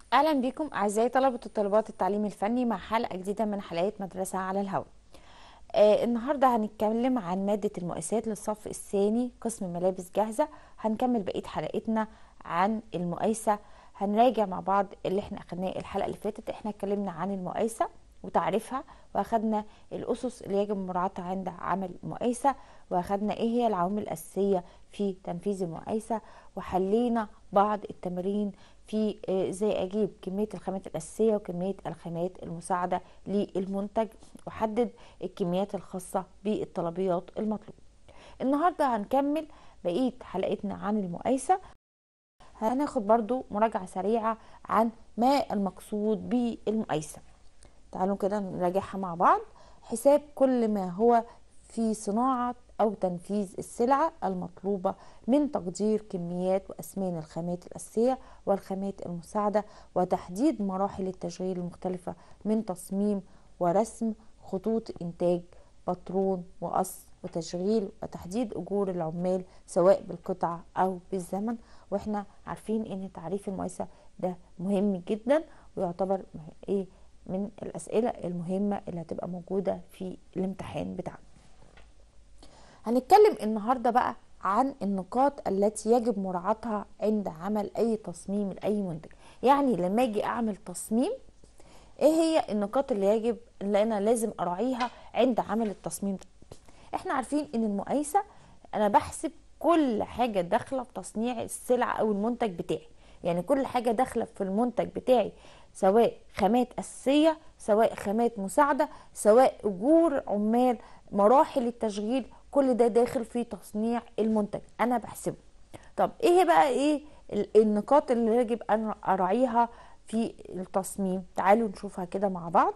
اهلا بكم اعزائي طلبه وطالبات التعليم الفني مع حلقه جديده من حلقات مدرسه على الهواء آه النهارده هنتكلم عن ماده المقاسات للصف الثاني قسم ملابس جاهزه هنكمل بقيه حلقتنا عن المقايسه هنراجع مع بعض اللي احنا اخدناه الحلقه اللي فاتت احنا اتكلمنا عن المقايسه وتعريفها واخدنا الاسس اللي يجب مراعاتها عند عمل المقايسه واخدنا ايه هي العوامل الاساسيه في تنفيذ المقايسه وحلينا بعض التمارين في ازاي اجيب كميه الخامات الاساسيه وكميه الخامات المساعده للمنتج واحدد الكميات الخاصه بالطلبيات المطلوبه النهارده هنكمل بقيه حلقتنا عن المقايسه هناخد برضو مراجعه سريعه عن ما المقصود بالمقايسه تعالوا كده نراجعها مع بعض حساب كل ما هو في صناعه أو تنفيذ السلعة المطلوبة من تقدير كميات وأثمان الخامات الأساسية والخامات المساعدة وتحديد مراحل التشغيل المختلفة من تصميم ورسم خطوط إنتاج باترون وقص وتشغيل وتحديد أجور العمال سواء بالقطعة أو بالزمن وإحنا عارفين إن تعريف المقايسة ده مهم جدا ويعتبر إيه من الأسئلة المهمة اللي هتبقى موجودة في الامتحان بتاعنا هنتكلم النهاردة بقى عن النقاط التي يجب مراعاتها عند عمل أي تصميم لأي منتج يعني لما أجي أعمل تصميم إيه هي النقاط اللي يجب اللي أنا لازم أراعيها عند عمل التصميم ده إحنا عارفين إن المقايسة أنا بحسب كل حاجة داخلة في تصنيع السلعة أو المنتج بتاعي يعني كل حاجة داخلة في المنتج بتاعي سواء خامات أساسية سواء خامات مساعدة سواء أجور عمال مراحل التشغيل كل ده داخل في تصنيع المنتج انا بحسبه طب ايه بقى ايه النقاط اللي يجب ان اراعيها في التصميم تعالوا نشوفها كده مع بعض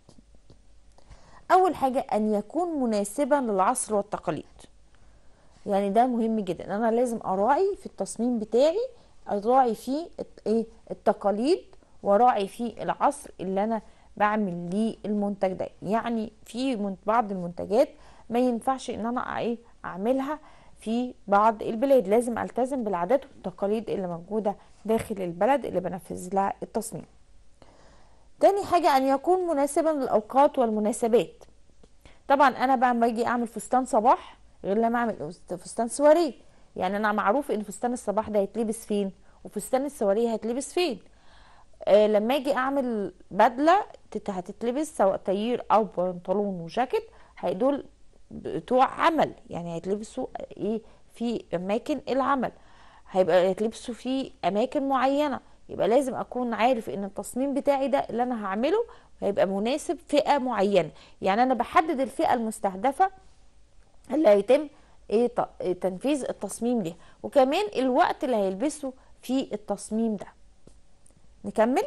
اول حاجة ان يكون مناسبا للعصر والتقاليد يعني ده مهم جدا انا لازم اراعي في التصميم بتاعي اراعي فيه ايه التقاليد وراعي فيه العصر اللي انا بعمل ليه المنتج ده يعني في بعض المنتجات ما ينفعش ان انا ايه اعملها في بعض البلاد لازم التزم بالعادات والتقاليد اللي موجوده داخل البلد اللي بنفذ لها التصميم تاني حاجة أن يكون مناسبا للأوقات والمناسبات طبعا أنا بقى لما أجي أعمل فستان صباح غير لما أعمل فستان سواريه يعني أنا معروف إن فستان الصباح ده هيتلبس فين وفستان السواريه هيتلبس فين آه لما أجي أعمل بدلة هتتلبس سواء تايير أو بنطلون وجاكيت دول بتوع عمل يعني هيتلبسوا ايه في اماكن العمل هيبقى يتلبسوا في اماكن معينه يبقى لازم اكون عارف ان التصميم بتاعي ده اللي انا هعمله هيبقى مناسب فئه معينه يعني انا بحدد الفئه المستهدفه اللي هيتم ايه تنفيذ التصميم ليها وكمان الوقت اللي هيلبسه في التصميم ده نكمل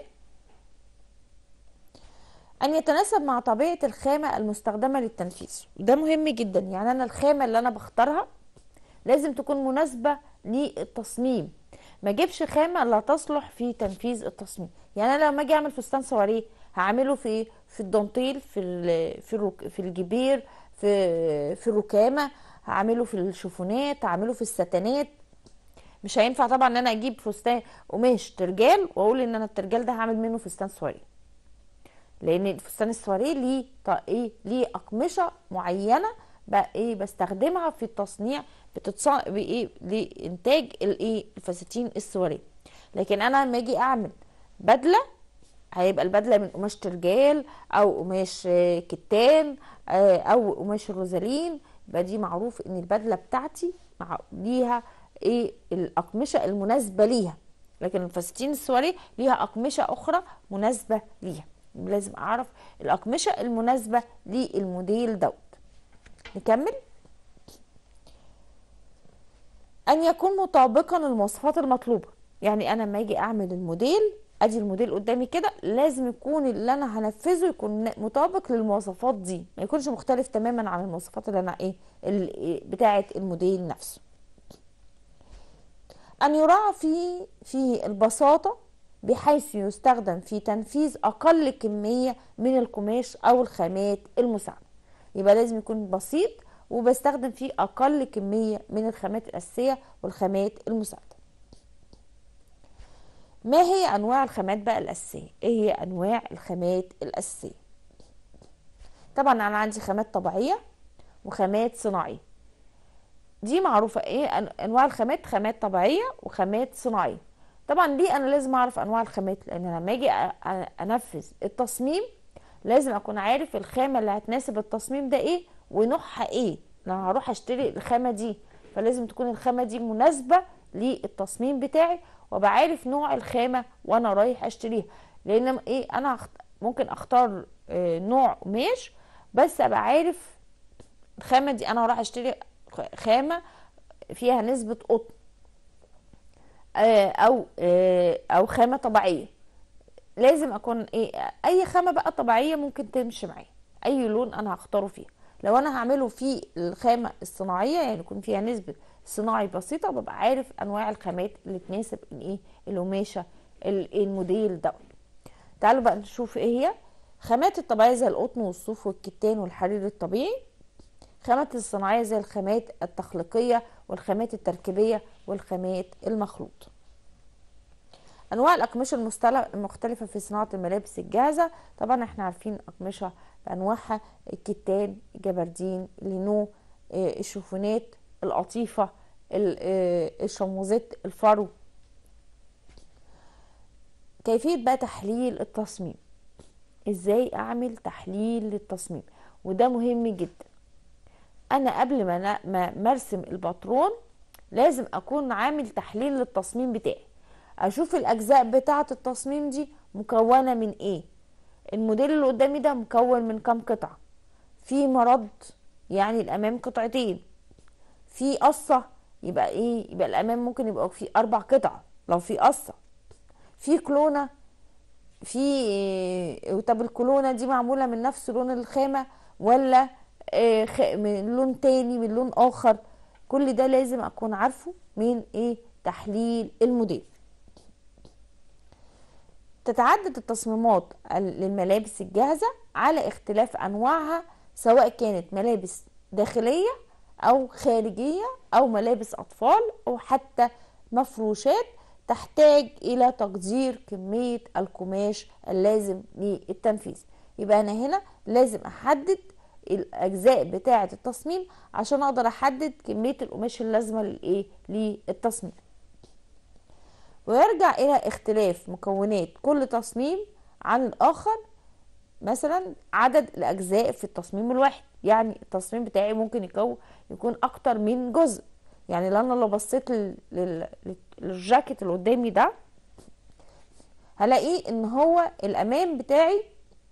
أن يتناسب مع طبيعة الخامة المستخدمة للتنفيذ ده مهم جدا يعني أنا الخامة اللي أنا بختارها لازم تكون مناسبة للتصميم ما اجيبش خامة لا تصلح في تنفيذ التصميم يعني أنا لما أجي أعمل فستان سواريه هعمله في في الدانتيل في في الرك في الجبير في في الركامة هعمله في الشوفونات هعمله في الستانات مش هينفع طبعا ان انا اجيب فستان قماش ترجال واقول ان انا الترجال ده هعمل منه فستان سواريه لان الفستان السواريه ليه ايه ليه اقمشه معينه بقى ايه بستخدمها في التصنيع بتتصنع بايه لانتاج الايه الفساتين السواريه لكن انا لما اجي اعمل بدله هيبقى البدله من قماش ترجال او قماش كتان او قماش الروزالين يبقى دي معروف ان البدله بتاعتي مع ليها ايه الاقمشه المناسبه ليها لكن الفساتين السواريه ليها اقمشه اخرى مناسبه ليها لازم اعرف الاقمشه المناسبه للموديل دوت نكمل ان يكون مطابقا للمواصفات المطلوبه يعني انا لما اجي اعمل الموديل ادي الموديل قدامي كده لازم يكون اللي انا هنفذه يكون مطابق للمواصفات دي ما يكونش مختلف تماما عن المواصفات اللي انا ايه بتاعه الموديل نفسه ان يراعى في في البساطه بحيث يستخدم في تنفيذ أقل كمية من القماش أو الخامات المساعدة يبقى لازم يكون بسيط وبستخدم فيه أقل كمية من الخامات الأساسية والخامات المساعدة ما هي انواع الخامات بقى الاساسيه ايه هي انواع الخامات الاساسيه طبعا انا عندي خامات طبيعيه وخامات صناعيه دي معروفه ايه انواع الخامات خامات طبيعيه وخامات صناعيه طبعا دي انا لازم اعرف انواع الخامات لان لما اجي انفذ التصميم لازم اكون عارف الخامه اللي هتناسب التصميم ده ايه ونوعها ايه انا هروح اشتري الخامه دي فلازم تكون الخامه دي مناسبه للتصميم بتاعي وابقى عارف نوع الخامه وانا رايح اشتريها لان ايه انا ممكن اختار آه، نوع قماش بس ابقى عارف الخامه دي انا راح اشتري خامه فيها نسبه قطن آه، او آه، او خامه طبيعيه لازم اكون ايه اي خامه بقى طبيعيه ممكن تمشي معايا اي لون انا هختاره فيها لو انا هعمله في الخامه الصناعيه يعني يكون فيها نسبه صناعي بسيطه ببقى عارف انواع الخامات اللي تناسب الايه القماشه الموديل ده تعالوا بقى نشوف ايه هي خامات الطبيعيه زي القطن والصوف والكتان والحرير الطبيعي خامات الصناعيه زي الخامات التخليقيه والخامات التركيبيه والخامات المخلوط انواع الاقمشه المختلفه في صناعه الملابس الجاهزه طبعا احنا عارفين اقمشه بانواعها الكتان الجبردين اللينو آه، الشوفونات القطيفه آه، الشموزات الفرو كيفيه بقى تحليل التصميم ازاي اعمل تحليل للتصميم وده مهم جدا انا قبل ما مرسم الباترون لازم اكون عامل تحليل للتصميم بتاعي اشوف الاجزاء بتاعه التصميم دي مكونه من ايه الموديل اللي قدامي ده مكون من كام قطعه في مرض يعني الامام قطعتين في قصه يبقى ايه يبقى الامام ممكن يبقى في اربع قطع لو في قصه في كلونه في طب الكلونه دي معموله من نفس لون الخامه ولا آه، من لون تاني من لون اخر كل ده لازم اكون عارفه من ايه تحليل الموديل تتعدد التصميمات للملابس الجاهزة على اختلاف أنواعها سواء كانت ملابس داخلية أو خارجية أو ملابس أطفال أو حتى مفروشات تحتاج إلى تقدير كمية القماش اللازم للتنفيذ يبقى أنا هنا لازم أحدد الأجزاء بتاعة التصميم عشان أقدر أحدد كمية القماش اللازمة للإيه للتصميم ويرجع إلى اختلاف مكونات كل تصميم عن الآخر مثلا عدد الأجزاء في التصميم الواحد يعني التصميم بتاعي ممكن يكون يكون أكتر من جزء يعني لو أنا لو بصيت للجاكيت اللي قدامي ده هلاقيه ان هو الامام بتاعي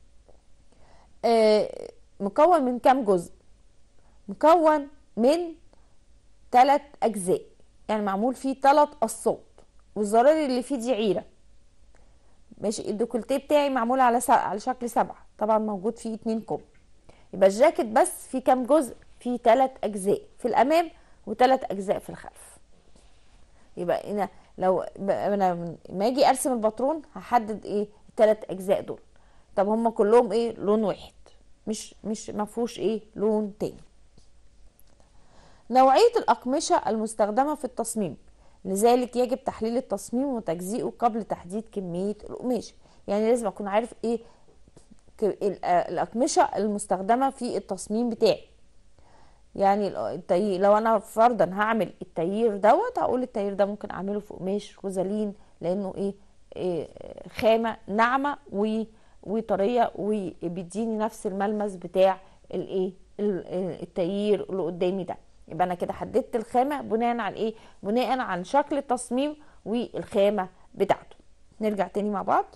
آه، مكون من كام جزء مكون من ثلاث اجزاء يعني معمول فيه ثلاث قصات والزرار اللي فيه دي عيره ماشي الديكولتيه بتاعي معمول على سا... على شكل سبعه طبعا موجود فيه اتنين كوب يبقى الجاكيت بس فيه كام جزء فيه ثلاث اجزاء في الامام وثلاث اجزاء في الخلف يبقى هنا لو انا ما اجي ارسم الباترون هحدد ايه الثلاث اجزاء دول طب هم كلهم ايه لون واحد مش مش ما فيهوش ايه لون تاني نوعيه الاقمشه المستخدمه في التصميم لذلك يجب تحليل التصميم وتجزئه قبل تحديد كميه القماش يعني لازم اكون عارف ايه الاقمشه المستخدمه في التصميم بتاعي يعني التغيير لو انا فرضا هعمل التغيير دوت هقول التغيير ده ممكن اعمله في قماش روزالين لانه ايه, إيه خامه ناعمه وطريه وبيديني نفس الملمس بتاع الايه التغيير اللي قدامي ده يبقى انا كده حددت الخامه بناء على ايه بناء عن شكل التصميم والخامه بتاعته نرجع تاني مع بعض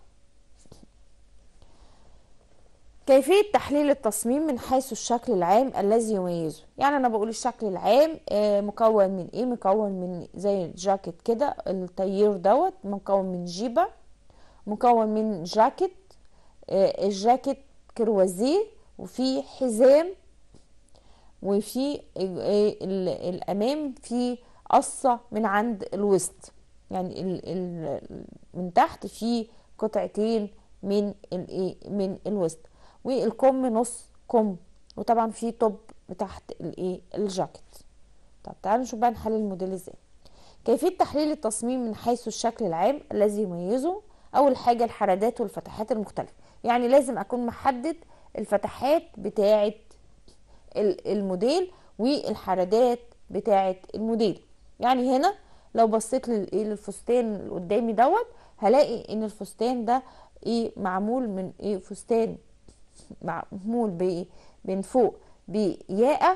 كيفية تحليل التصميم من حيث الشكل العام الذي يميزه يعني انا بقول الشكل العام آه، مكون من ايه مكون من زي الجاكيت كده التيير دوت مكون من جيبة مكون من جاكيت آه، الجاكيت كروازيه وفي حزام وفي آه، الامام في قصة من عند الوسط يعني من تحت في قطعتين من الايه من الوسط والكم نص كم وطبعا في توب تحت الايه الجاكيت طب تعالوا نشوف بقى نحل الموديل ازاي كيفية تحليل التصميم من حيث الشكل العام الذي يميزه أول حاجة الحردات والفتحات المختلفة يعني لازم أكون محدد الفتحات بتاعة الموديل والحردات بتاعة الموديل يعني هنا لو بصيت للفستان اللي قدامي دوت هلاقي ان الفستان ده ايه معمول من ايه فستان معمول بايه من فوق بياقه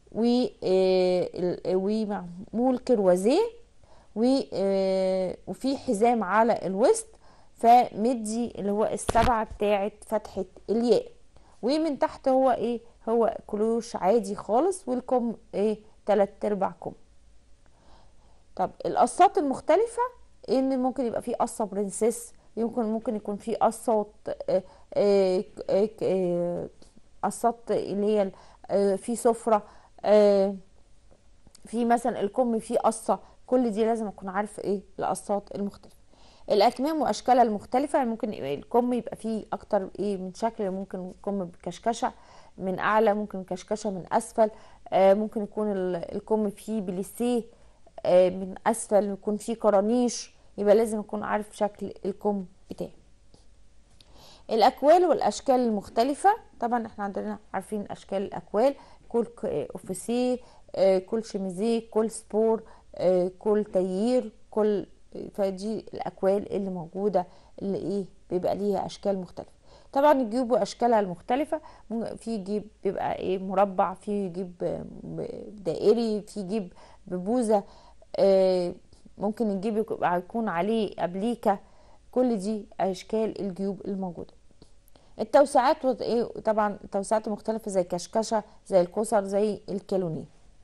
ومعمول كروازيه وفي حزام على الوسط فمدي اللي هو السبعه بتاعه فتحه الياء ومن تحت هو ايه هو كلوش عادي خالص والكم ايه تلات ارباع كم طب القصات المختلفة ان ممكن يبقى في قصة برنسيس يمكن ممكن يكون في قصات قصات اللي هي في سفرة في مثلا الكم فيه قصة كل دي لازم اكون عارفة ايه القصات المختلفة الاكمام واشكالها المختلفة يعني ممكن الكم يبقى فيه اكتر ايه من شكل ممكن الكم بكشكشة من اعلى ممكن كشكشة من اسفل ممكن يكون الكم فيه بليسيه من اسفل يكون فيه كرانيش يبقى لازم اكون عارف شكل الكم بتاعي الاكوال والاشكال المختلفة طبعا احنا عندنا عارفين اشكال الاكوال كل اوفيسيه كل شميزيه كل سبور كل تيير كل فدي الاكوال اللي موجودة اللي ايه بيبقى ليها اشكال مختلفة طبعا الجيوب واشكالها المختلفة في جيب بيبقى ايه مربع في جيب دائري في جيب ببوزة ممكن الجيب يكون عليه ابليكة كل دي اشكال الجيوب الموجودة التوسعات ايه طبعا التوسعات المختلفة زي كشكشة زي الكسر زي الكالونيه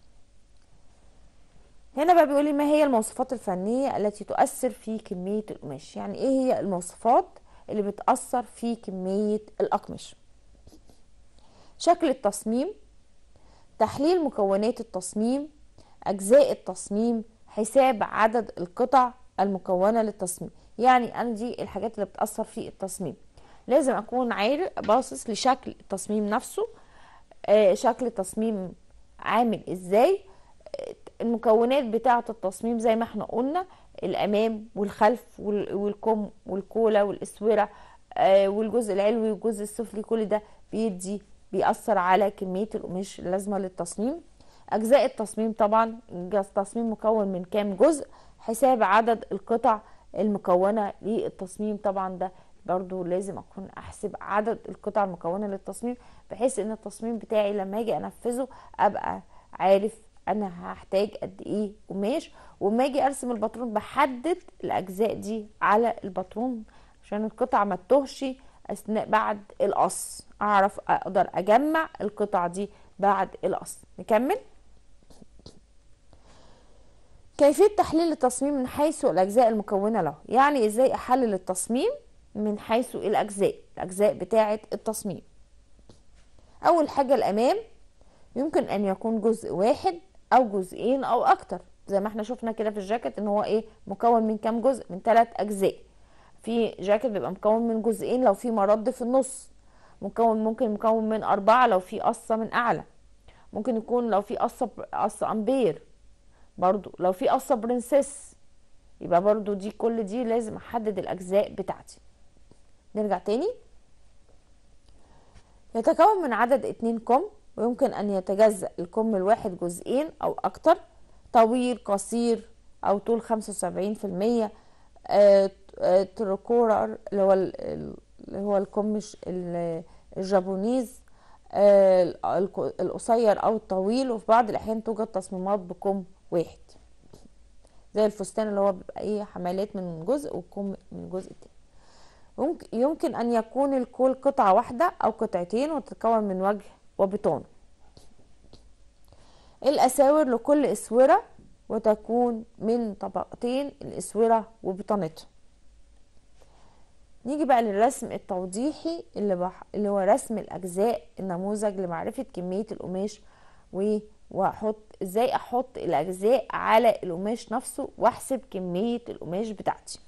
هنا بقى بيقولي ما هي المواصفات الفنية التي تؤثر في كمية القماش يعني ايه هي المواصفات اللي بتأثر في كمية الأقمشة شكل التصميم تحليل مكونات التصميم أجزاء التصميم حساب عدد القطع المكونة للتصميم يعني أنا دي الحاجات اللي بتأثر في التصميم لازم أكون عارف باصص لشكل التصميم نفسه آه شكل التصميم عامل إزاي المكونات بتاعة التصميم زي ما احنا قلنا الامام والخلف والكم والكولا والاسوره آه والجزء العلوي والجزء السفلي كل ده بيدي بيأثر على كمية القماش اللازمة للتصميم أجزاء التصميم طبعا التصميم مكون من كام جزء حساب عدد القطع المكونة للتصميم طبعا ده برضو لازم أكون أحسب عدد القطع المكونة للتصميم بحيث إن التصميم بتاعي لما أجي أنفذه أبقى عارف انا هحتاج قد ايه قماش وما اجي ارسم الباترون بحدد الاجزاء دي على الباترون عشان القطع ما تتوهش اثناء بعد القص اعرف اقدر اجمع القطع دي بعد القص نكمل كيفية تحليل التصميم من حيث الأجزاء المكونة له يعني إزاي أحلل التصميم من حيث الأجزاء الأجزاء بتاعة التصميم أول حاجة الأمام يمكن أن يكون جزء واحد او جزئين او اكتر زي ما احنا شفنا كده في الجاكيت ان هو ايه مكون من كام جزء من ثلاث اجزاء في جاكيت بيبقى مكون من جزئين لو في مرد في النص مكون ممكن مكون من اربعة لو في قصة من اعلى ممكن يكون لو في قصة قصة امبير برضو لو في قصة برنسيس يبقى برضو دي كل دي لازم احدد الاجزاء بتاعتي نرجع تاني يتكون من عدد اتنين كم ويمكن أن يتجزأ الكم الواحد جزئين أو أكتر طويل قصير أو طول خمسة وسبعين في المية تركورر اللي هو اللي هو الكم الجابونيز القصير أو الطويل وفي بعض الأحيان توجد تصميمات بكم واحد زي الفستان اللي هو بيبقى ايه حمالات من جزء وكم من جزء تاني يمكن أن يكون الكل قطعة واحدة أو قطعتين وتتكون من وجه وبطانه الأساور لكل أسورة وتكون من طبقتين الأسورة وبطانتها نيجي بقى للرسم التوضيحي اللي, بح... اللي هو رسم الأجزاء النموذج لمعرفة كمية القماش و... واحط ازاي احط الاجزاء على القماش نفسه واحسب كمية القماش بتاعتي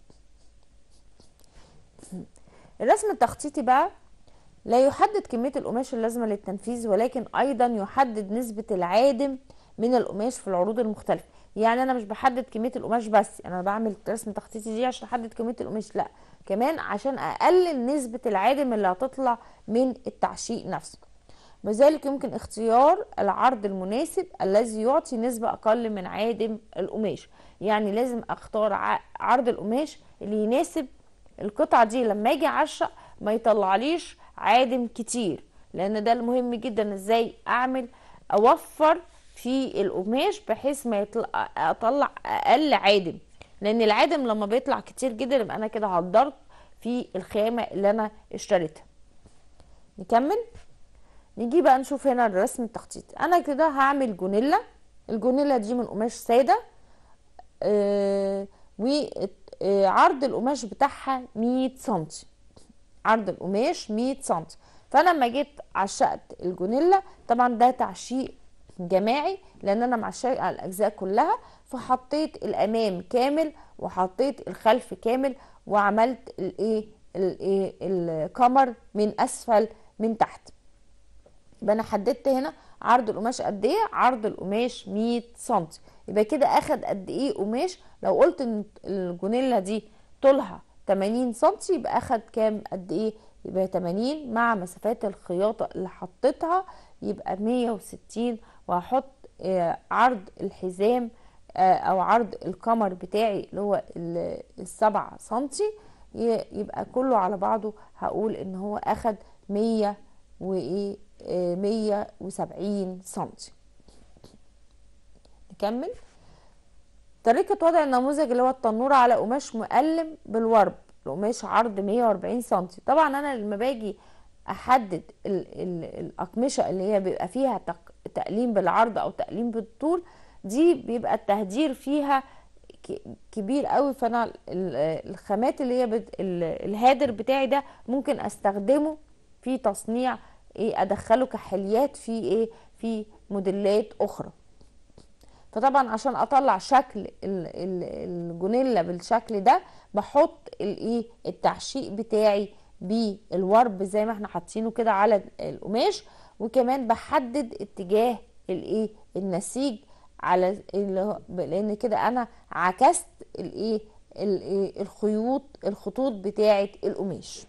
الرسم التخطيطي بقى لا يحدد كمية القماش اللازمة للتنفيذ ولكن أيضا يحدد نسبة العادم من القماش في العروض المختلفة يعني انا مش بحدد كميه القماش بس انا بعمل رسم تخطيطي دي عشان احدد كميه القماش لا كمان عشان اقلل نسبه العادم اللي هتطلع من التعشيق نفسه وذلك يمكن اختيار العرض المناسب الذي يعطي نسبة أقل من عادم القماش يعني لازم أختار عرض القماش اللي يناسب القطعة دي لما أجي أعشق ما يطلعليش عادم كتير لأن ده المهم جدا إزاي أعمل أوفر في القماش بحيث ما يطلع أطلع أقل عادم لأن العادم لما بيطلع كتير جدا يبقى أنا كده هدرت في الخامة اللي أنا اشتريتها نكمل نيجي بقى نشوف هنا الرسم التخطيطي انا كده هعمل جونيلا الجونيلا دي من قماش ساده آه وعرض القماش بتاعها 100 سنتي عرض القماش 100 سنتي فانا لما جيت عشقت الجونيلا طبعا ده تعشيق جماعي لان انا معشقه على الاجزاء كلها فحطيت الامام كامل وحطيت الخلف كامل وعملت الايه الايه الكمر من اسفل من تحت يبقى انا حددت هنا عرض القماش قد ايه عرض القماش 100 سم يبقى كده اخد قد ايه قماش لو قلت ان الجونيلا دي طولها 80 سم يبقى اخد كام قد ايه يبقى 80 مع مسافات الخياطه اللي حطيتها يبقى 160 وهحط آه، عرض الحزام آه، او عرض الكمر بتاعي اللي هو السبعة سنتي يبقى كله على بعضه هقول ان هو اخد 100 وايه 170 سنتي نكمل طريقة وضع النموذج اللي هو التنورة على قماش مقلم بالورب القماش عرض 140 سنتي طبعا انا لما باجي احدد ال ال الاقمشة اللي هي بيبقى فيها تقليم بالعرض او تقليم بالطول دي بيبقى التهدير فيها كبير قوي فانا الخامات اللي هي الهادر بتاعي ده ممكن استخدمه في تصنيع ايه ادخله كحليات في ايه في موديلات اخرى فطبعا عشان اطلع شكل الجونيلا بالشكل ده بحط الايه التعشيق بتاعي بالورب زي ما احنا حاطينه كده على القماش وكمان بحدد اتجاه الايه النسيج على لان كده انا عكست الايه الخيوط الخطوط بتاعه القماش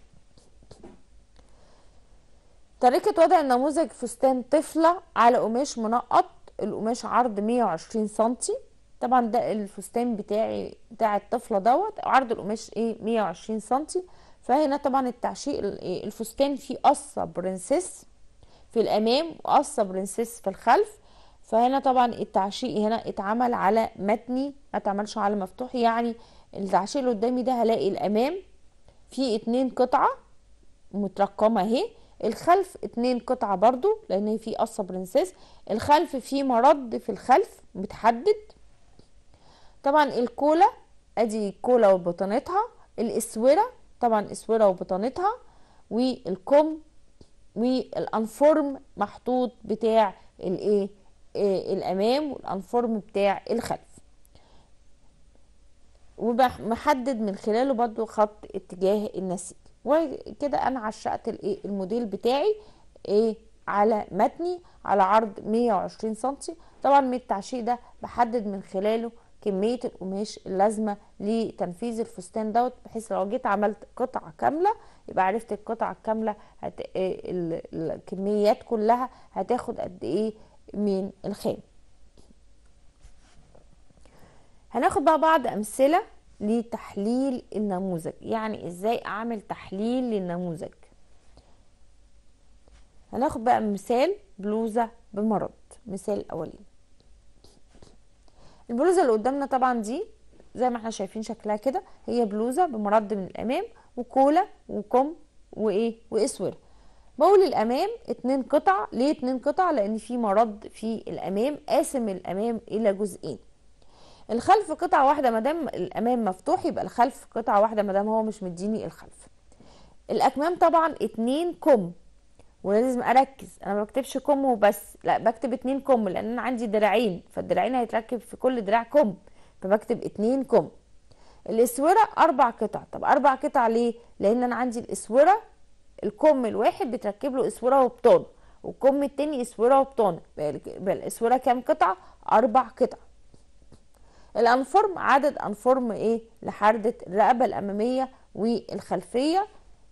طريقة وضع النموذج فستان طفلة على قماش منقط القماش عرض 120 سنتي طبعا ده الفستان بتاعي بتاع الطفلة دوت عرض القماش ايه 120 سنتي فهنا طبعا التعشيق الفستان فيه قصة برنسيس في الامام وقصة برنسيس في الخلف فهنا طبعا التعشيق هنا اتعمل على متني ما اتعملش على مفتوح يعني التعشيق اللي قدامي ده هلاقي الامام فيه اتنين قطعة مترقمة اهي الخلف اتنين قطعة برضو لان في قصة برنسيس الخلف في مرد في الخلف متحدد طبعا الكولا ادي كولا وبطانتها الاسورة طبعا اسورة وبطانتها والكم والانفورم محطوط بتاع الايه آه، الامام والانفورم بتاع الخلف ومحدد من خلاله برضو خط اتجاه النسيج وكده انا عشقت الايه الموديل بتاعي ايه على متني على عرض 120 سنتي طبعا من التعشيق ده بحدد من خلاله كمية القماش اللازمة لتنفيذ الفستان دوت بحيث لو جيت عملت قطعة كاملة يبقى عرفت القطعة الكاملة هت... إيه الكميات كلها هتاخد قد ايه من الخام هناخد بقى بعض امثلة لتحليل النموذج يعني ازاي اعمل تحليل للنموذج هناخد بقى مثال بلوزة بمرض مثال اولي البلوزة اللي قدامنا طبعا دي زي ما احنا شايفين شكلها كده هي بلوزة بمرد من الامام وكولا وكم وايه واسور بقول الامام اتنين قطع ليه اتنين قطع لان في مرد في الامام قاسم الامام الى جزئين الخلف قطعه واحده ما دام الامام مفتوح يبقى الخلف قطعه واحده ما دام هو مش مديني الخلف الاكمام طبعا اتنين كم ولازم اركز انا ما بكتبش كم وبس لا بكتب اتنين كم لان انا عندي دراعين فالدراعين هيتركب في كل دراع كم فبكتب اتنين كم الاسوره اربع قطع طب اربع قطع ليه لان انا عندي الاسوره الكم الواحد بتركب له اسوره وبطانه والكم التاني اسوره وبطانه الاسوره كام قطعه اربع قطع الانفورم عدد انفورم ايه لحردة الرقبة الامامية والخلفية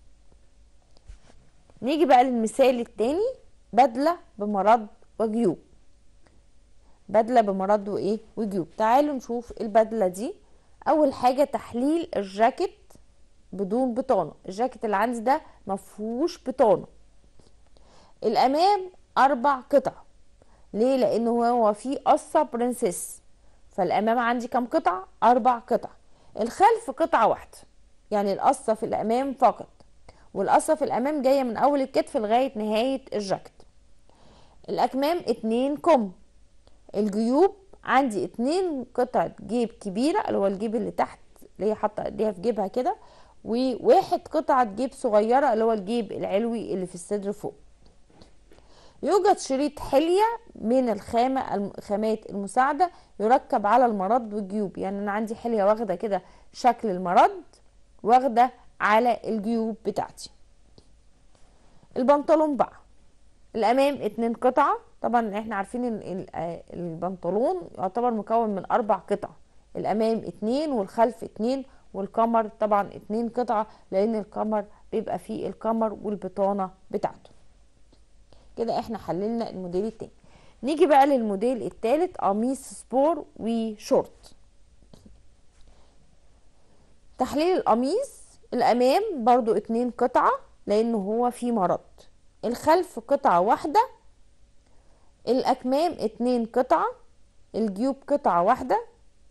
نيجي بقى للمثال التاني بدلة بمرض وجيوب بدلة بمرض وايه وجيوب تعالوا نشوف البدلة دي اول حاجة تحليل الجاكيت بدون بطانة الجاكيت اللي عندي ده مفهوش بطانة الامام اربع قطع ليه لانه هو فيه قصة برنسيس فالامام عندي كام قطعة اربع قطع الخلف قطعة واحدة يعني القصة في الامام فقط والقصة في الامام جاية من اول الكتف لغاية نهاية الجاكيت الاكمام اتنين كم الجيوب عندي اتنين قطعة جيب كبيرة اللي هو الجيب اللي تحت اللي هي حاطة ايديها في جيبها كده وواحد قطعة جيب صغيرة اللي هو الجيب العلوي اللي في الصدر فوق يوجد شريط حلية من الخامة الخامات المساعدة يركب على المرد والجيوب يعني انا عندي حلية واخدة كده شكل المرد واخدة على الجيوب بتاعتي البنطلون بقى الامام اتنين قطعة طبعا احنا عارفين ان البنطلون يعتبر مكون من اربع قطع الامام اتنين والخلف اتنين والكمر طبعا اتنين قطعة لان الكمر بيبقى فيه الكمر والبطانة بتاعته كده احنا حللنا الموديل التاني نيجي بقى للموديل التالت قميص سبور وشورت تحليل القميص الامام برضو اتنين قطعة لانه هو فيه مرض الخلف قطعة واحدة الاكمام اتنين قطعة الجيوب قطعة واحدة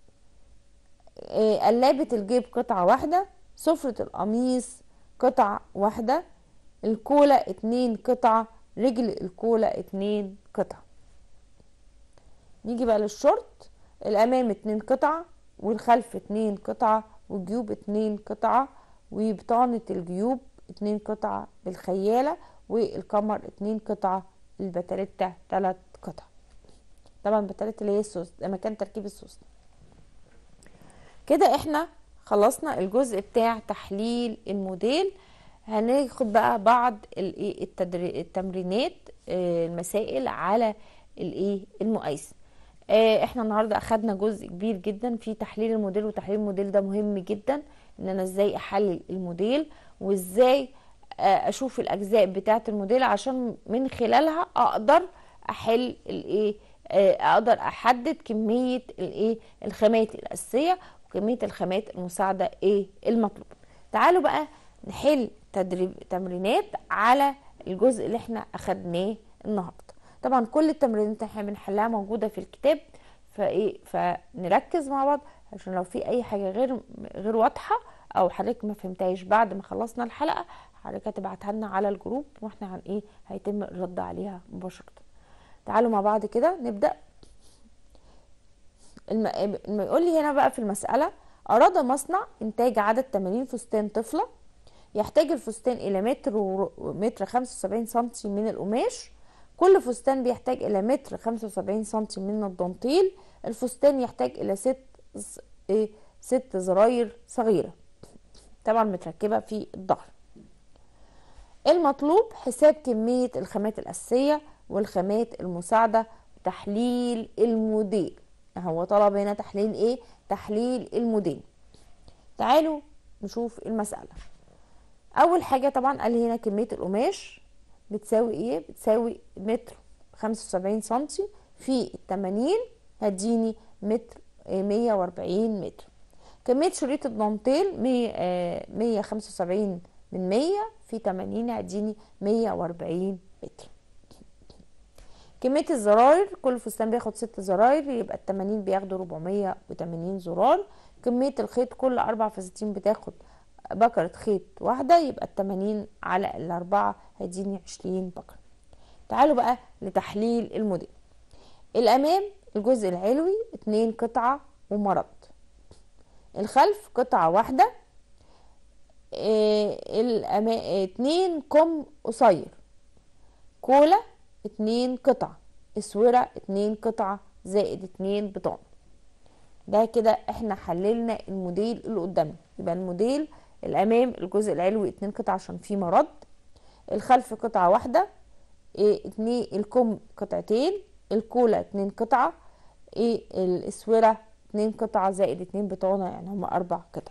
قلابة الجيب قطعة واحدة سفرة القميص قطعة واحدة الكولة اتنين قطعة رجل الكولة اتنين قطعة نيجي بقى للشورت الامام اتنين قطعة والخلف اتنين قطعة والجيوب اتنين قطعة وبطانة الجيوب اتنين قطعة بالخيالة والكمر اتنين قطعة البتاليتا تلات قطع طبعا البتاليتا اللي هي السوس ده مكان تركيب السوس كده احنا خلصنا الجزء بتاع تحليل الموديل هناخد بقى بعض الايه التمرينات المسائل على الايه المقايسه احنا النهارده اخدنا جزء كبير جدا في تحليل الموديل وتحليل الموديل ده مهم جدا ان انا ازاي احلل الموديل وازاي اشوف الاجزاء بتاعه الموديل عشان من خلالها اقدر احل الايه اقدر احدد كميه الايه الخامات الاساسيه وكميه الخامات المساعده ايه المطلوب تعالوا بقى نحل تدريب تمرينات على الجزء اللي احنا اخدناه النهارده طبعا كل التمرينات اللي احنا بنحلها موجوده في الكتاب فايه فنركز مع بعض عشان لو في اي حاجه غير غير واضحه او حضرتك ما فهمتهاش بعد ما خلصنا الحلقه حضرتك هتبعتها لنا على الجروب واحنا هن ايه هيتم الرد عليها مباشره تعالوا مع بعض كده نبدا الم... يقول لي هنا بقى في المساله اراد مصنع انتاج عدد 80 فستان طفله يحتاج الفستان الى متر و... متر 75 سنتي من القماش كل فستان بيحتاج الى متر 75 سنتي من الدانتيل الفستان يحتاج الى ست ايه ست زراير صغيره طبعا متركبه في الظهر المطلوب حساب كميه الخامات الاساسيه والخامات المساعده وتحليل الموديل هو طلب هنا تحليل ايه تحليل الموديل تعالوا نشوف المساله اول حاجه طبعا قال لي هنا كميه القماش بتساوي ايه بتساوي متر خمسة وسبعين سنتي في التمانين هتديني متر مية واربعين متر كمية شريط الدانتيل مية خمسة وسبعين من مية في تمانين هتديني مية واربعين متر كمية الزراير كل فستان بياخد ست زراير يبقى التمانين بياخدوا ربعمية وتمانين زرار كمية الخيط كل أربع فساتين بتاخد بكرة خيط واحدة يبقى التمانين على الأربعة هيديني عشرين بكرة تعالوا بقى لتحليل الموديل الأمام الجزء العلوي اتنين قطعة ومرض الخلف قطعة واحدة اه الأما... اتنين كم قصير كولا اتنين قطعة اسورة اتنين قطعة زائد اتنين بطانة ده كده احنا حللنا الموديل اللي قدامنا يبقى الموديل الامام الجزء العلوي اتنين قطع عشان فيه مرض الخلف قطعة واحدة ايه اتنين الكم قطعتين الكولا اتنين قطعة ايه الاسورة اتنين قطعة زائد اتنين بطانة يعني هما اربع قطع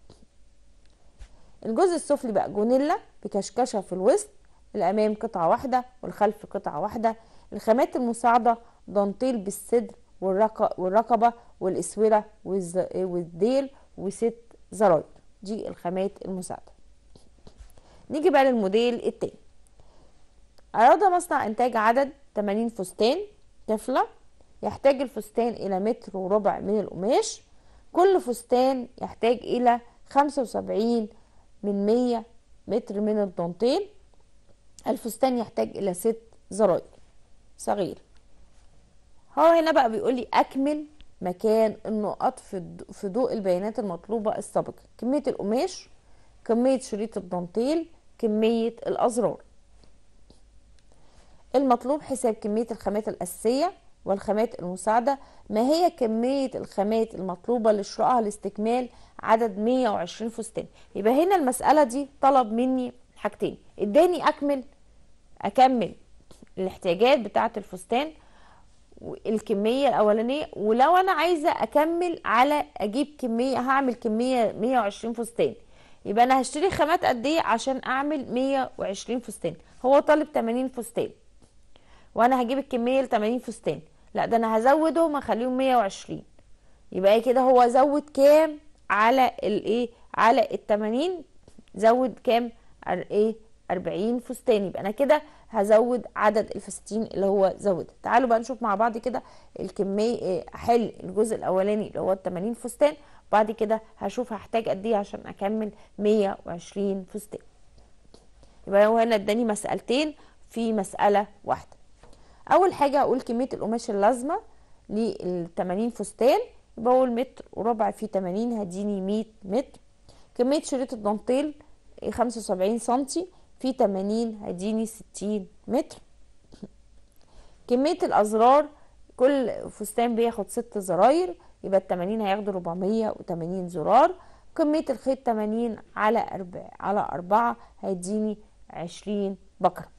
الجزء السفلي بقى جونيلا بكشكشة في الوسط الامام قطعة واحدة والخلف قطعة واحدة الخامات المساعدة دانتيل بالصدر والرقبة والاسورة والديل وست زراير دي الخامات المساعدة نيجي بقى للموديل التاني أراد مصنع إنتاج عدد 80 فستان طفلة يحتاج الفستان إلى متر وربع من القماش كل فستان يحتاج إلى 75 من 100 متر من الدانتيل الفستان يحتاج إلى ست زراير صغير هو هنا بقى بيقول لي أكمل مكان النقط في ضوء البيانات المطلوبة السابقة كمية القماش كمية شريط الدانتيل كمية الأزرار المطلوب حساب كمية الخامات الأساسية والخامات المساعدة ما هي كمية الخامات المطلوبة لشرائها لاستكمال عدد 120 فستان يبقى هنا المسألة دي طلب مني حاجتين اداني أكمل أكمل الاحتياجات بتاعة الفستان الكمية الأولانية ولو أنا عايزة أكمل على أجيب كمية هعمل كمية 120 فستان يبقى أنا هشتري خامات قد إيه عشان أعمل 120 فستان هو طالب 80 فستان وأنا هجيب الكمية ل 80 فستان لا ده أنا هزودهم أخليهم 120 يبقى كده هو زود كام على الإيه على ال 80 زود كام إيه 40 فستان يبقى أنا كده هزود عدد الفساتين اللي هو زودها تعالوا بقى نشوف مع بعض كده الكميه حل الجزء الاولاني اللي هو ال 80 فستان بعد كده هشوف هحتاج قد ايه عشان اكمل 120 فستان يبقى هو هنا اداني مسالتين في مساله واحده اول حاجه اقول كميه القماش اللازمه لل 80 فستان يبقى اقول متر وربع في 80 هديني 100 متر كميه شريط الدانتيل 75 سنتي في 80 هيديني 60 متر كمية الأزرار كل فستان بياخد ست زراير يبقى ال 80 هياخدوا 480 زرار كمية الخيط 80 على أربع على أربعة هيديني 20 بكرة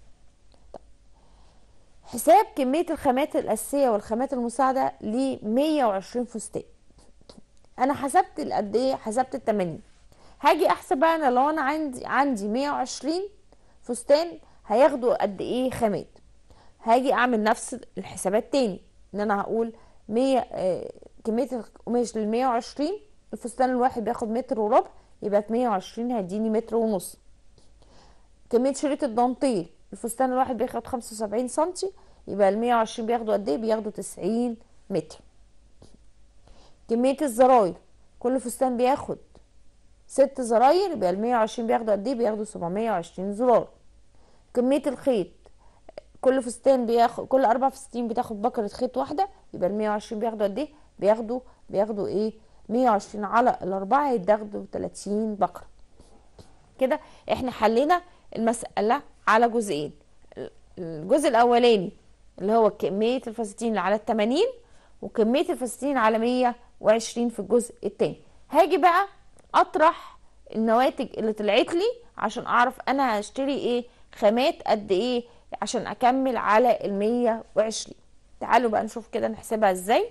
حساب كمية الخامات الأساسية والخامات المساعدة ل 120 فستان أنا حسبت قد إيه حسبت ال 80 هاجي أحسب بقى أنا لو أنا عندي عندي 120 فستان هياخدوا قد ايه خامات هاجي اعمل نفس الحسابات تاني ان انا هقول 100 آه كميه القماش لل 120 الفستان الواحد بياخد متر وربع يبقى 120 هيديني متر ونص كميه شريط الدانتيل الفستان الواحد بياخد 75 سنتي يبقى ال 120 بياخدوا قد ايه بياخدوا 90 متر كميه الزراير كل فستان بياخد ست زراير يبقى ال 120 بياخدوا قد ايه بياخدوا 720 زرار كميه الخيط كل فستان بياخد كل اربع فساتين بتاخد بكره خيط واحده يبقى ال 120 بياخدوا قد ايه بياخدوا بياخدوا ايه 120 على الاربعه يتاخدوا 30 بكره كده احنا حلينا المساله على جزئين الجزء الاولاني اللي هو كميه الفساتين اللي على ال 80 وكميه الفساتين على 120 في الجزء الثاني هاجي بقى اطرح النواتج اللي طلعت لي عشان اعرف انا هشتري ايه خامات قد ايه عشان اكمل على ال 120 تعالوا بقى نشوف كده نحسبها ازاي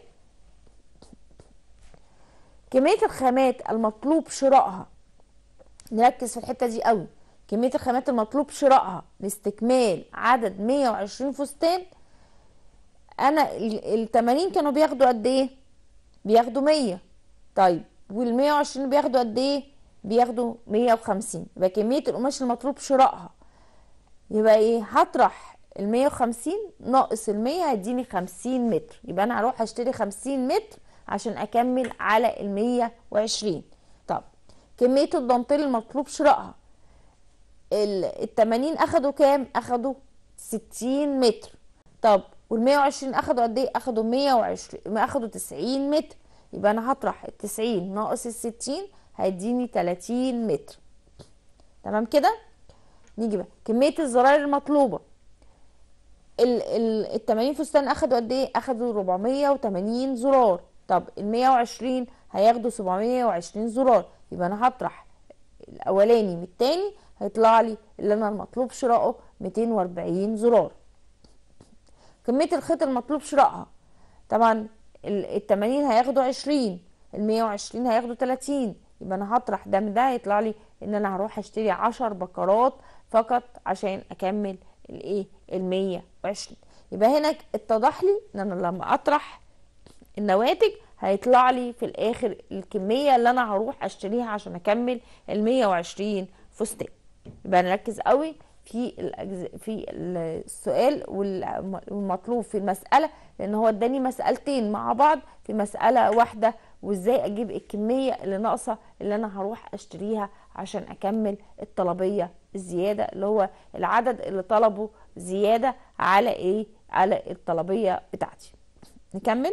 كمية الخامات المطلوب شرائها نركز في الحتة دي قوي كمية الخامات المطلوب شرائها لاستكمال عدد 120 فستان انا ال 80 كانوا بياخدوا قد ايه بياخدوا 100 طيب وال 120 بياخدوا قد ايه بياخدوا 150 يبقى كميه القماش المطلوب شرائها يبقى ايه هطرح ال 150 ناقص ال 100 هيديني 50 متر يبقى انا هروح اشتري 50 متر عشان اكمل على ال 120 طب كميه الدانتيل المطلوب شرائها ال 80 اخدوا كام اخدوا 60 متر طب وال 120 اخدوا قد ايه اخدوا 120 اخدوا 90 متر يبقى انا هطرح التسعين ناقص الستين هيديني تلاتين متر تمام كده نيجي بقى كمية الزراير المطلوبة ال ال التمانين فستان اخدوا قد ايه اخدوا ربعمية وتمانين زرار طب المية وعشرين هياخدوا سبعمية وعشرين زرار يبقى انا هطرح الاولاني من التاني هيطلع لي اللي انا المطلوب شراؤه ميتين واربعين زرار كمية الخيط المطلوب شرائها طبعا التمانين هياخدوا عشرين المية وعشرين هياخدوا تلاتين يبقى انا هطرح ده من ده هيطلع لي ان انا هروح اشتري عشر بكرات فقط عشان اكمل الايه المية وعشرين يبقى هنا اتضح لي ان انا لما اطرح النواتج هيطلع لي في الاخر الكميه اللي انا هروح اشتريها عشان اكمل ال 120 فستان يبقى نركز قوي في الأجز... في السؤال والمطلوب في المساله لان هو اداني مسالتين مع بعض في مساله واحده وازاي اجيب الكميه اللي ناقصه اللي انا هروح اشتريها عشان اكمل الطلبيه الزياده اللي هو العدد اللي طلبه زياده على ايه على الطلبيه بتاعتي نكمل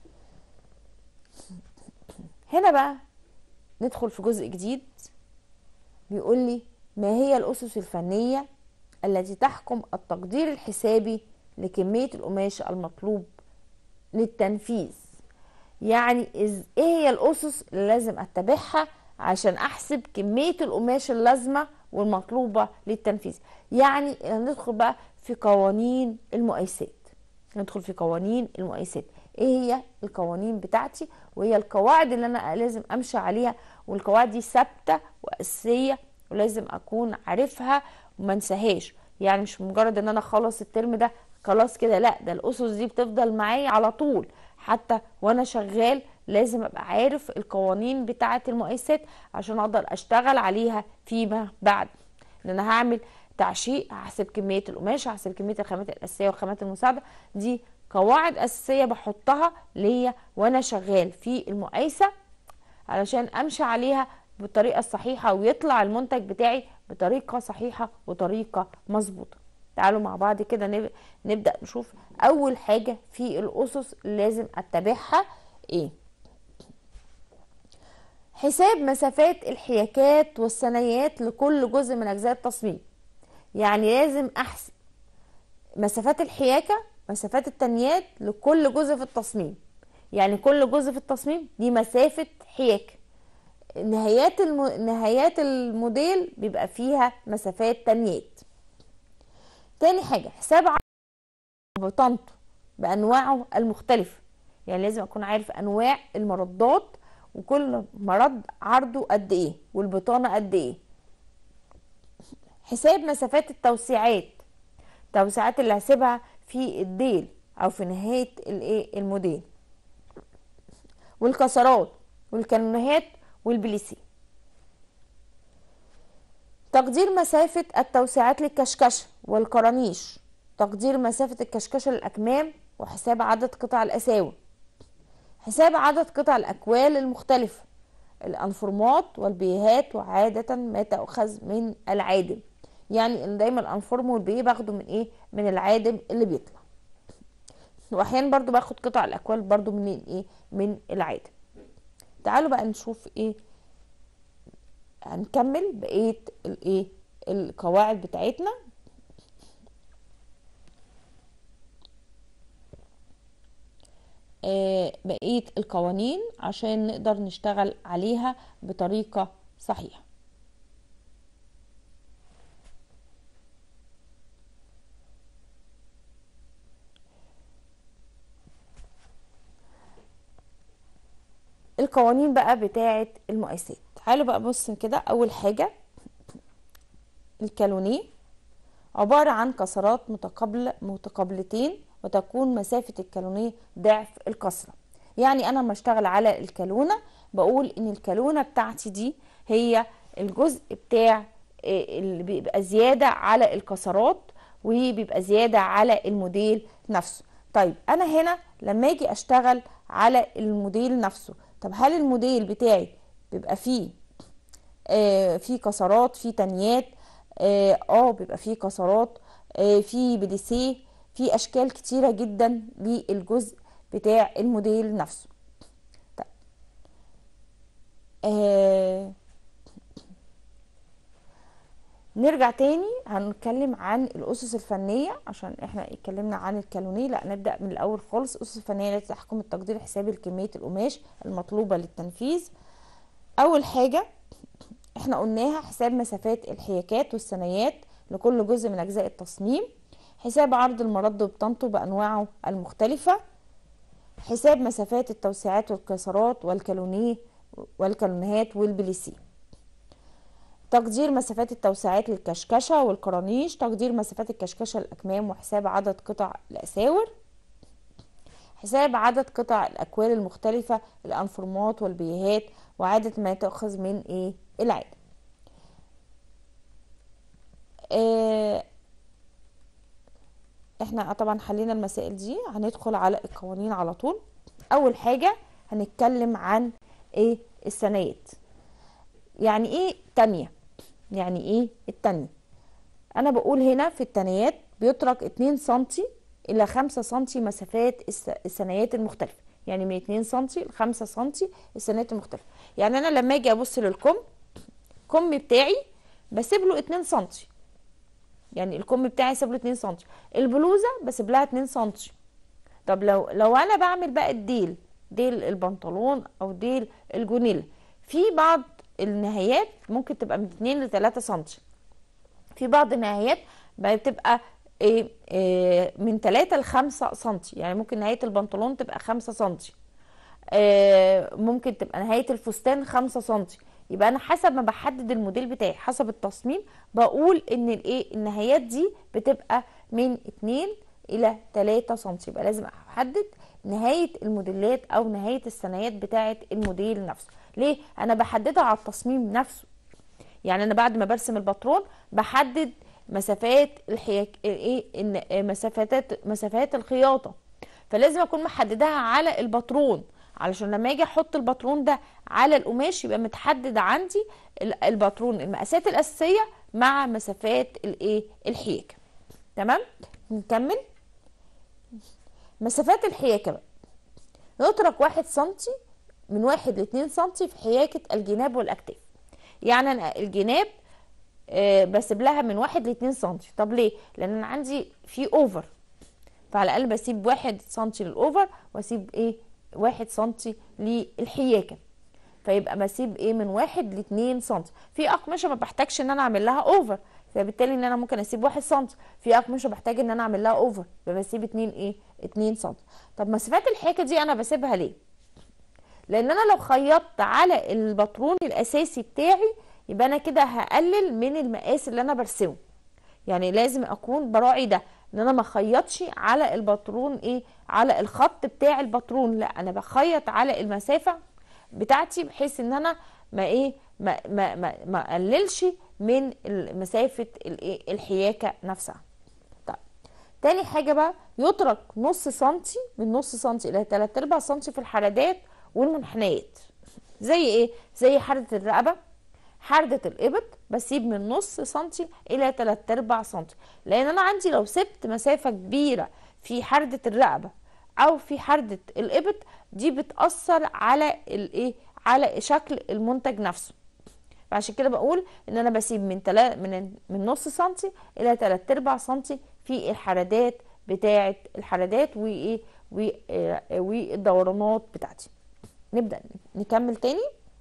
هنا بقى ندخل في جزء جديد بيقول لي ما هي الأسس الفنية التي تحكم التقدير الحسابي لكمية القماش المطلوب للتنفيذ يعني ايه هي الأسس اللي لازم أتبعها عشان أحسب كمية القماش اللازمة والمطلوبة للتنفيذ يعني ندخل بقى في قوانين المقايسات ندخل في قوانين المقايسات ايه هي القوانين بتاعتي وهي القواعد اللي انا لازم امشي عليها والقواعد دي ثابته واساسيه ولازم اكون عارفها وما انساهاش يعني مش مجرد ان انا اخلص الترم ده خلاص كده لا ده الاسس دي بتفضل معايا على طول حتى وانا شغال لازم ابقى عارف القوانين بتاعه المقايسات عشان اقدر اشتغل عليها فيما بعد ان انا هعمل تعشيق هحسب كميه القماش هحسب كميه الخامات الاساسيه والخامات المساعده دي قواعد اساسيه بحطها ليا وانا شغال في المقايسه علشان امشي عليها بالطريقه الصحيحه ويطلع المنتج بتاعي بطريقه صحيحه وطريقه مظبوطه تعالوا مع بعض كده نبدا نشوف اول حاجه في الاسس لازم اتبعها ايه حساب مسافات الحياكات والثنايات لكل جزء من اجزاء التصميم يعني لازم احسب مسافات الحياكه مسافات التنيات لكل جزء في التصميم يعني كل جزء في التصميم دي مسافة حياك نهايات الم... نهايات الموديل بيبقى فيها مسافات تنيات تاني حاجة حساب بطنته بأنواعه المختلفة يعني لازم أكون عارف أنواع المردات وكل مرض عرضه قد إيه والبطانة قد إيه حساب مسافات التوسيعات التوسيعات اللي هسيبها في الديل او في نهايه الايه الموديل والكسرات والكنونهات والبليسي تقدير مسافة التوسيعات للكشكشة والكرانيش تقدير مسافة الكشكشة للأكمام وحساب عدد قطع الأساور حساب عدد قطع الأكوال المختلفة الأنفورمات والبيهات وعادة ما تأخذ من العادم يعني دايما الأنفورم والبيه باخده من إيه من العادم اللي بيطلع واحيانا برضو باخد قطع الاكوال برضو من ايه من العادم تعالوا بقى نشوف ايه هنكمل بقيه الايه القواعد بتاعتنا آه بقيه القوانين عشان نقدر نشتغل عليها بطريقه صحيحه القوانين بقى بتاعه المقاسات تعالوا بقى بص كده اول حاجه الكالونيه عباره عن كسرات متقابله متقابلتين وتكون مسافه الكالونيه ضعف الكسره يعني انا لما اشتغل على الكالونه بقول ان الكالونه بتاعتي دي هي الجزء بتاع اللي بيبقى زياده على الكسرات وبيبقى زياده على الموديل نفسه طيب انا هنا لما اجي اشتغل على الموديل نفسه طب هل الموديل بتاعي بيبقى فيه آه فيه كسرات فيه تنيات اه, آه بيبقى فيه كسرات آه فيه بليسيه في اشكال كتيره جدا للجزء بتاع الموديل نفسه طيب. آه نرجع تاني هنتكلم عن الاسس الفنيه عشان احنا اتكلمنا عن الكالونيه لا نبدا من الاول خالص الاسس الفنيه التي تحكم التقدير الحسابي لكميه القماش المطلوبه للتنفيذ اول حاجه احنا قلناها حساب مسافات الحياكات والثنايات لكل جزء من اجزاء التصميم حساب عرض المرد وبطنته بانواعه المختلفه حساب مسافات التوسعات والكسرات والكالونيه والكالونيهات والبليسيه تقدير مسافات التوسعات للكشكشة والقرانيش تقدير مسافات الكشكشة للأكمام وحساب عدد قطع الأساور حساب عدد قطع الأكوال المختلفة الأنفورمات والبيهات وعادة ما تأخذ من إيه العادة آه احنا طبعا حلينا المسائل دي هندخل على القوانين على طول اول حاجة هنتكلم عن ايه السنوات يعني ايه تانية يعني ايه التانية انا بقول هنا في التانيات بيترك 2 سنتي الى 5 سنتي مسافات الثنايات المختلفة يعني من 2 سنتي ل 5 سنتي الثنايات المختلفة يعني انا لما اجي ابص للكم كم بتاعي بسيب له 2 سنتي يعني الكم بتاعي سيب له 2 سنتي البلوزة بسيب لها 2 سنتي طب لو لو انا بعمل بقى الديل ديل البنطلون او ديل الجونيلا في بعض النهايات ممكن تبقى من 2 ل 3 سنتي في بعض النهايات بتبقى إيه إيه من 3 ل 5 سنتي يعني ممكن نهايه البنطلون تبقى 5 سنتي إيه ممكن تبقى نهايه الفستان 5 سنتي يبقى انا حسب ما بحدد الموديل بتاعي حسب التصميم بقول ان الايه النهايات دي بتبقى من 2 الى 3 سنتي يبقى لازم احدد نهايه الموديلات او نهايه الثنايات بتاعه الموديل نفسه ليه انا بحددها على التصميم نفسه يعني انا بعد ما برسم الباترون بحدد مسافات الحياك ايه مسافات مسافات الخياطه فلازم اكون محددها على الباترون علشان لما اجي احط الباترون ده على القماش يبقى متحدد عندي الباترون المقاسات الاساسيه مع مسافات الايه الحياكه تمام نكمل مسافات الحياكه بقى يترك واحد سنتي من واحد لاتنين سنتي في حياكه الجناب والاكتاف يعني انا الجناب آه بسيب لها من واحد لاتنين سنتي طب ليه لان انا عندي في اوفر فعلى الاقل بسيب واحد سنتي للاوفر واسيب ايه واحد سنتي للحياكه فيبقى بسيب ايه من واحد لاتنين سنتي في اقمشه ما بحتاجش ان انا اعمل لها اوفر فبالتالي ان انا ممكن اسيب واحد سنتي في اقمشه بحتاج ان انا اعمل لها اوفر فبسيب اتنين ايه اتنين سنتي طب مسافات الحياكه دي انا بسيبها ليه لان انا لو خيطت على الباترون الاساسي بتاعي يبقى انا كده هقلل من المقاس اللي انا برسمه يعني لازم اكون براعي ده ان انا ما خيطش على الباترون ايه على الخط بتاع الباترون لا انا بخيط على المسافه بتاعتي بحيث ان انا ما ايه ما ما ما, ما اقللش من مسافه الايه الحياكه نفسها طيب تاني حاجه بقى يترك نص سنتي من نص سنتي الى 3 ارباع سنتي في الحردات والمنحنيات زي ايه زي حردة الرقبة حردة الإبط بسيب من نص سنتي إلى 3 أرباع سنتي لأن أنا عندي لو سبت مسافة كبيرة في حردة الرقبة أو في حردة الإبط دي بتأثر على الإيه على شكل المنتج نفسه فعشان كده بقول ان انا بسيب من تلا من من نص سنتي الى 3 ارباع سنتي في الحردات بتاعه الحردات وايه والدورانات بتاعتي نبدا نكمل تاني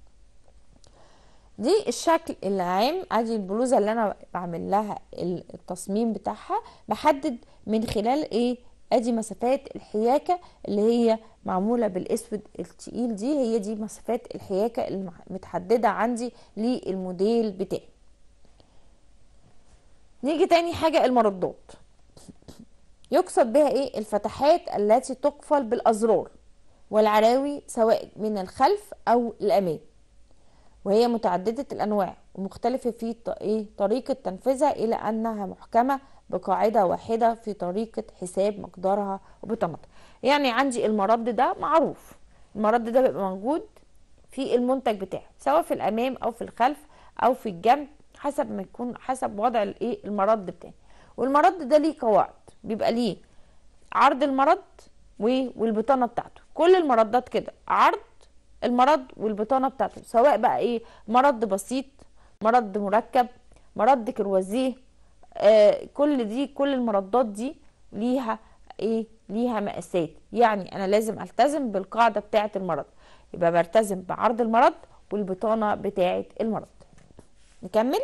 دي الشكل العام ادي البلوزه اللي انا بعمل لها التصميم بتاعها بحدد من خلال ايه ادي مسافات الحياكه اللي هي معموله بالاسود التقيل دي هي دي مسافات الحياكه المتحدده عندي للموديل بتاعي نيجي تاني حاجه المردات يقصد بها ايه الفتحات التي تقفل بالازرار والعراوي سواء من الخلف او الامام وهي متعددة الأنواع ومختلفة في إيه طريقة تنفيذها إلى أنها محكمة بقاعدة واحدة في طريقة حساب مقدارها وبطمتها يعني عندي المرد ده معروف المرد ده بيبقى موجود في المنتج بتاعي سواء في الأمام أو في الخلف أو في الجنب حسب ما يكون حسب وضع الايه المرد بتاعي والمرد ده ليه قواعد بيبقى ليه عرض المرد والبطانه بتاعته كل المردات كده عرض المرض والبطانه بتاعته سواء بقى ايه مرض بسيط مرض مركب مرض كروازيه آه كل دي كل المردات دي ليها ايه ليها مقاسات يعني انا لازم التزم بالقاعده بتاعه المرض يبقى بلتزم بعرض المرض والبطانه بتاعه المرض نكمل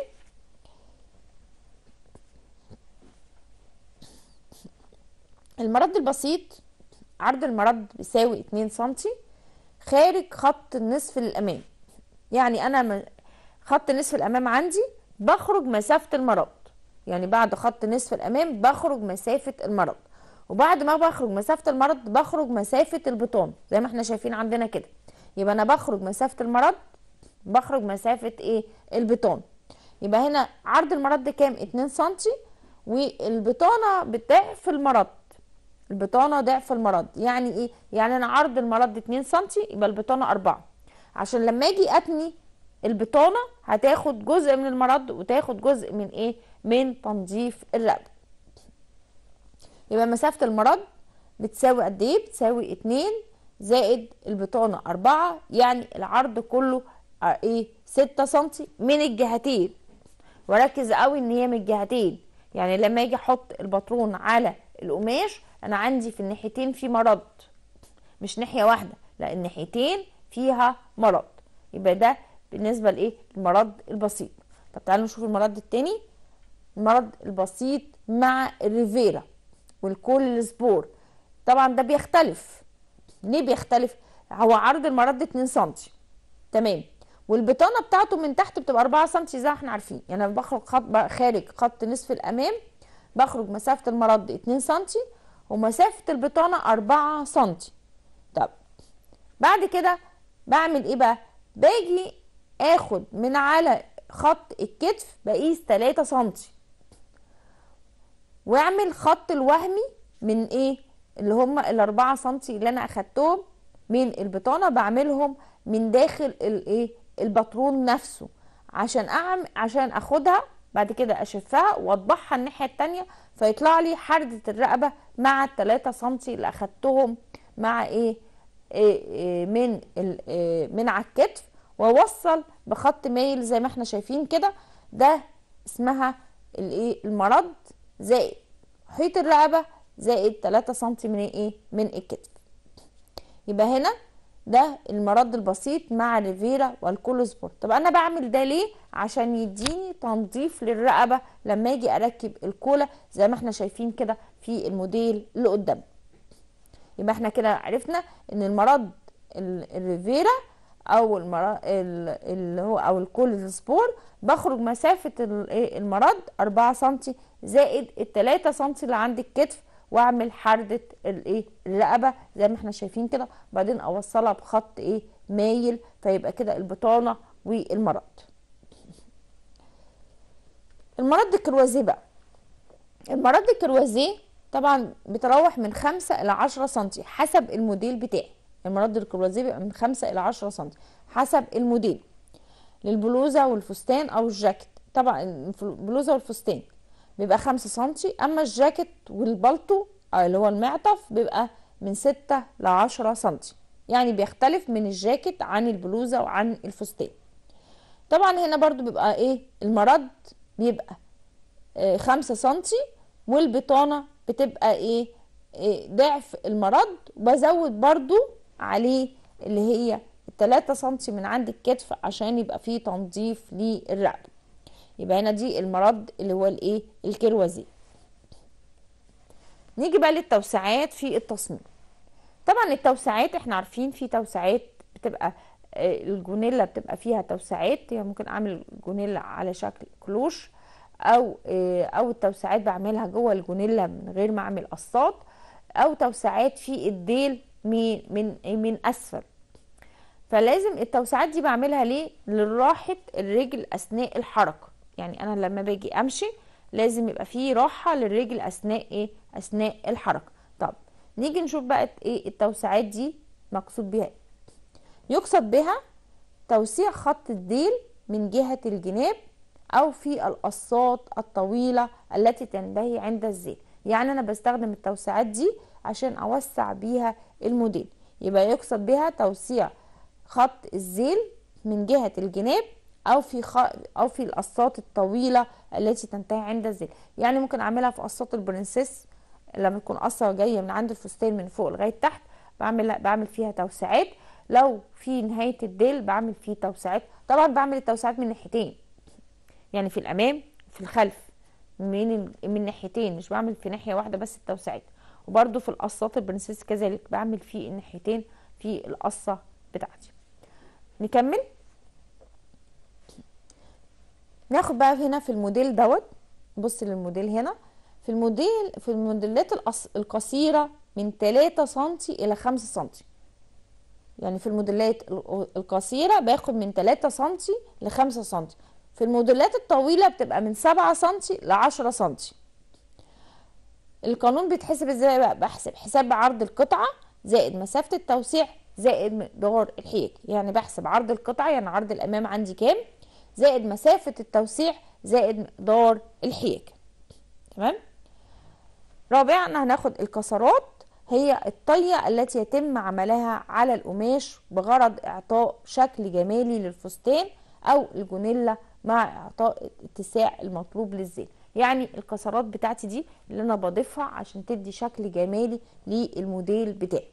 المرض البسيط عرض المرد بيساوي 2 سنتي خارج خط النصف الامام يعني انا خط نصف الامام عندي بخرج مسافة المرض يعني بعد خط نصف الامام بخرج مسافة المرض وبعد ما بخرج مسافة المرض بخرج مسافة البطان زي ما احنا شايفين عندنا كده يبقى انا بخرج مسافة المرض بخرج مسافة ايه البطان يبقى هنا عرض المرض كام 2 سنتي والبطانة بضعف المرض البطانة ضعف المرض يعني ايه يعني انا عرض المرض 2 سنتي يبقى البطانة 4 عشان لما اجي اتني البطانة هتاخد جزء من المرض وتاخد جزء من ايه من تنظيف الرقبة يبقى مسافة المرض بتساوي قد ايه بتساوي 2 زائد البطانة 4 يعني العرض كله ايه 6 سنتي من الجهتين وركز قوي ان هي من الجهتين يعني لما اجي احط الباترون على القماش انا عندي في الناحيتين في مرض مش ناحيه واحده لا الناحيتين فيها مرض يبقى ده بالنسبه لايه المرض البسيط طب تعالوا نشوف المرض التاني المرض البسيط مع الريفيرا والكول سبور طبعا ده بيختلف ليه بيختلف هو عرض المرض 2 سم تمام والبطانه بتاعته من تحت بتبقى 4 سم زي ما احنا عارفين يعني انا بخرج خط خارج خط نصف الامام بخرج مسافه المرض 2 سم ومسافه البطانه 4 سم طب بعد كده بعمل ايه بقى باجي اخد من على خط الكتف بقيس 3 سم واعمل خط الوهمي من ايه اللي هم الأربعة سنتي اللي انا اخدتهم من البطانه بعملهم من داخل الايه الباترون نفسه عشان اعمل عشان اخدها بعد كده اشفها واطبعها الناحيه التانية فيطلع لي حردة الرقبه مع التلاتة سنتي اللي اخدتهم مع ايه, إيه, إيه من إيه من على الكتف واوصل بخط مايل زي ما احنا شايفين كده ده اسمها الايه المرض زائد حيط الرقبه زائد 3 سم من ايه من الكتف يبقى هنا ده المرض البسيط مع الريفيرا والكولوسبورت طب انا بعمل ده ليه عشان يديني تنظيف للرقبه لما اجي اركب الكولا زي ما احنا شايفين كده في الموديل اللي قدام يبقى احنا كده عرفنا ان المرض الريفيرا او المرض اللي هو او الكولوسبور بخرج مسافه المرض 4 سم زائد ال 3 سم اللي عند الكتف واعمل حردة الايه الرقبة زي ما احنا شايفين كده وبعدين اوصلها بخط ايه مايل فيبقى كده البطانة والمرض المرض الكروازيه بقى المرض الكروازيه طبعا بتروح من خمسة الى عشرة سنتي حسب الموديل بتاعي المرض الكروازيه بيبقى من خمسة الى عشرة سنتي حسب الموديل للبلوزة والفستان او الجاكيت طبعا البلوزة والفستان بيبقى خمسة سنتي اما الجاكيت والبلطو اللي هو المعطف بيبقى من ستة لعشرة سنتي يعني بيختلف من الجاكيت عن البلوزة وعن الفستان طبعا هنا برضو بيبقى ايه المرد بيبقى إيه خمسة سنتي والبطانة بتبقى ايه, إيه ضعف المرد وبزود برضو عليه اللي هي التلاتة سنتي من عند الكتف عشان يبقى فيه تنظيف للرقبة يبقى هنا دي المرض اللي هو الايه الكروزي نيجي بقى للتوسعات في التصميم طبعا التوسعات احنا عارفين في توسعات بتبقى الجونيلا بتبقى فيها توسعات يعني ممكن اعمل جونيلا على شكل كلوش او او التوسعات بعملها جوه الجونيلا من غير ما اعمل قصات او توسعات في الديل من من من اسفل فلازم التوسعات دي بعملها ليه لراحه الرجل اثناء الحركه يعني انا لما باجي امشي لازم يبقى فيه راحه للرجل اثناء ايه اثناء الحركه طب نيجي نشوف بقى ايه التوسعات دي مقصود بها ايه يقصد بها توسيع خط الديل من جهه الجناب او في القصات الطويله التي تنتهي عند الزيل يعني انا بستخدم التوسعات دي عشان اوسع بيها الموديل يبقى يقصد بها توسيع خط الزيل من جهه الجناب او في خ... او في القصات الطويله التي تنتهي عند الزيل يعني ممكن اعملها في قصات البرنسيس لما تكون قصه جايه من عند الفستان من فوق لغايه تحت بعمل بعمل فيها توسعات لو في نهايه الديل بعمل فيه توسعات طبعا بعمل التوسعات من ناحيتين يعني في الامام في الخلف من من ناحيتين مش بعمل في ناحيه واحده بس التوسعات وبرده في القصات البرنسيس كذلك بعمل فيه الناحيتين في القصه بتاعتي نكمل ناخد بقى هنا في الموديل دوت بص للموديل هنا في الموديل في الموديلات القصيره من 3 سنتي الى 5 سنتي يعني في الموديلات القصيره باخد من 3 سنتي ل 5 سنتي في الموديلات الطويله بتبقى من 7 سنتي ل 10 سنتي القانون بيتحسب ازاي بقى بحسب حساب عرض القطعه زائد مسافه التوسيع زائد مقدار الحيك يعني بحسب عرض القطعه يعني عرض الامام عندي كام زائد مسافه التوسيع زائد مقدار الحيك تمام رابعا هناخد الكسرات هي الطية التي يتم عملها على القماش بغرض إعطاء شكل جمالي للفستان أو الجونيلا مع إعطاء اتساع المطلوب للزين يعني الكسرات بتاعتي دي اللي أنا بضيفها عشان تدي شكل جمالي للموديل بتاعي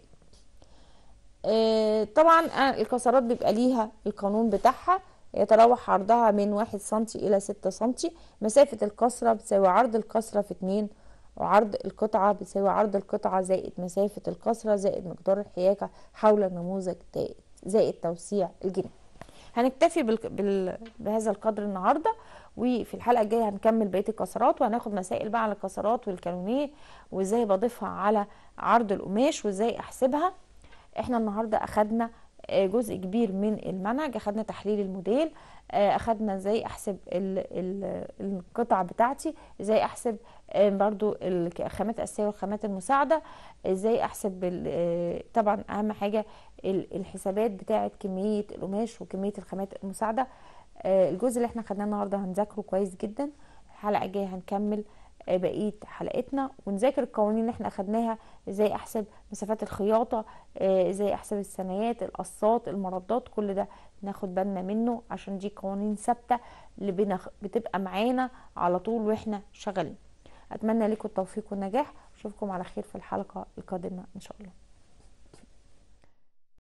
آه طبعا الكسرات بيبقى ليها القانون بتاعها يتراوح عرضها من واحد سنتي إلى ستة سنتي مسافة الكسرة بتساوي عرض الكسرة في اتنين وعرض القطعة بيساوي عرض القطعة زائد مسافة الكسرة زائد مقدار الحياكة حول النموذج زائد توسيع الجنين هنكتفي بال... بال... بهذا القدر النهاردة وفي الحلقة الجاية هنكمل بقية الكسرات وهناخد مسائل بقى على الكسرات والكانونيه وازاي بضيفها على عرض القماش وازاي احسبها احنا النهاردة اخدنا جزء كبير من المنهج اخدنا تحليل الموديل اخدنا ازاي احسب ال ال القطع بتاعتي ازاي احسب برضو الخامات الاساسيه والخامات المساعده ازاي احسب طبعا اهم حاجه الحسابات بتاعه كميه القماش وكميه الخامات المساعده الجزء اللي احنا خدناه النهارده هنذاكره كويس جدا الحلقه الجايه هنكمل بقيه حلقتنا ونذاكر القوانين اللي احنا اخدناها ازاي احسب مسافات الخياطه ازاي احسب الثنايات القصات المردات كل ده ناخد بالنا منه عشان دي قوانين ثابته اللي بنخ... بتبقى معانا على طول واحنا شغالين اتمنى لكم التوفيق والنجاح اشوفكم على خير في الحلقه القادمه ان شاء الله